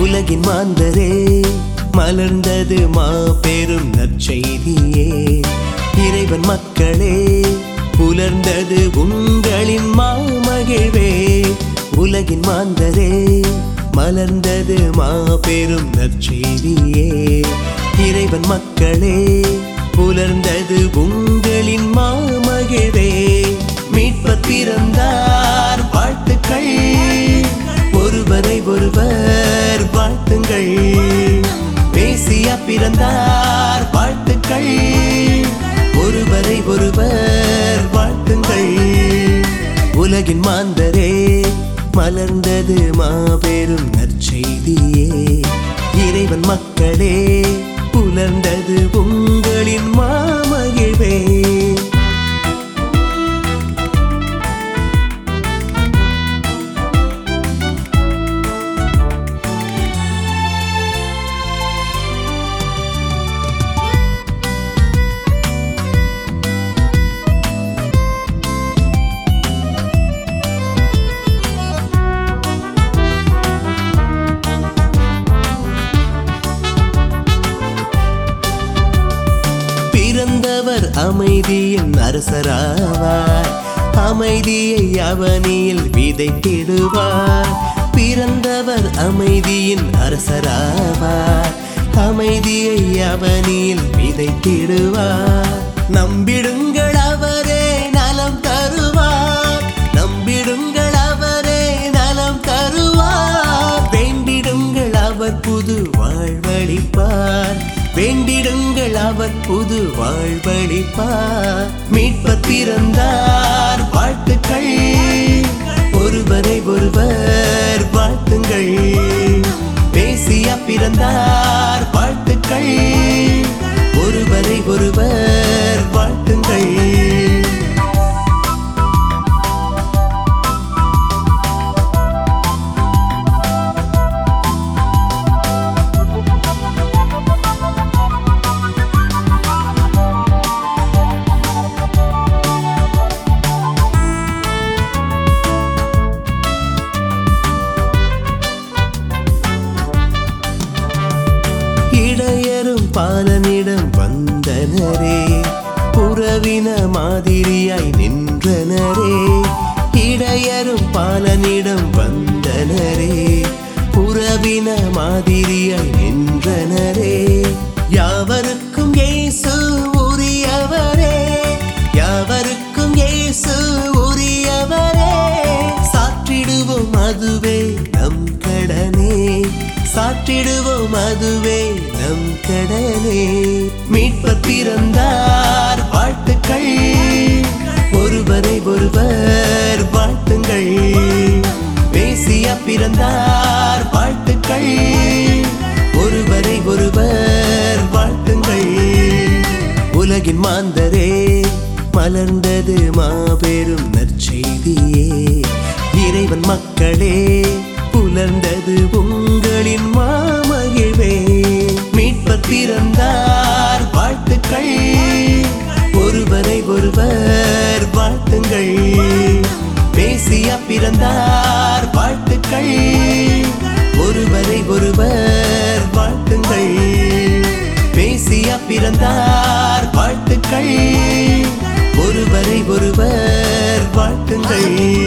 உலகின் மாந்தரே மலர்ந்தது மாபெரும் நற்செய்தியே இறைவன் மக்களே புலர்ந்தது உங்களின் மாமகிழ்வே உலகின் மாந்தரே மலர்ந்தது மாபெரும் நற்செய்தியே இறைவன் மக்களே புலர்ந்தது உங்களின் மாமகிழ்வே மீட்பர் பிறந்தார் வாழ்த்துக்கள் ஒருவரை ஒருவர் வாழ்த்துங்கள் மேசியா பிறந்தார் வாழ்த்துக்கள் ஒருவரை ஒருவர் வாழ்த்துங்கள் உலகின் மாந்தரே மலர்ந்தது மாபெரும் நற்செய்தியே இறைவன் மக்களே புலர்ந்தது உங்களின் மாமகிழ்வே பிறந்தவர் அமைதியின் அரசராவார் அமைதியை அவனியில் விதைத்திடுவார் பிறந்தவர் அமைதியின் அரசராவார் அமைதியை அவனியில் விதைத்திடுவார் நம்பிடுங்கள் அவரே நலம் தருவார் நம்பிடுங்கள் அவரே நலம் தருவார் வேண்டிடுங்கள் அவர் புது வாழ்வழிப்பார் வேண்டிடுங்கள் அவர் புது வாழ்வழிப்பார் மீட்பர் பிறந்தார் வாழ்த்துக்கள் ஒருவரை ஒருவர் வாழ்த்துங்கள் பேசியா பிறந்தார் வாழ்த்துக்கள் ஒருவரை ஒருவர் வாழ்த்துங்கள் இடையரும் பாலனிடம் வந்தனரே புறவின மாதிரியாய் நின்றனரே இடையரும் பாலனிடம் வந்தனரே புறவின மாதிரியாய் நின்றனரே யாவருக்கும் இயேசு உரியவரே யாவருக்கும் இயேசு உரியவரே சாற்றிடுவோம் அதுவே நம் கடனே சாற்றிடுவோம் அதுவே நம் கடனே மீட்பர் பிறந்தார் வாழ்த்துக்கள் ஒருவரை ஒருவர் வாழ்த்துங்கள் பேசியா பிறந்தார் வாழ்த்துக்கள் ஒருவரை ஒருவர் வாழ்த்துங்கள் உலகின் மாந்தரே மலர்ந்தது மாபெரும் நற்செய்தியே இறைவன் மக்களே புலர்ந்தது உங்களின் மாமகிழ்வே மீட்பர் பிறந்தார் வாழ்த்துக்கள் ஒருவரை ஒருவர் வாழ்த்துங்கள் பேசியா பிறந்தார் வாழ்த்துக்கள் ஒருவரை ஒருவர் வாழ்த்துங்கள் பேசியா பிறந்தார் வாழ்த்துக்கள் ஒருவரை ஒருவர் வாழ்த்துங்கள்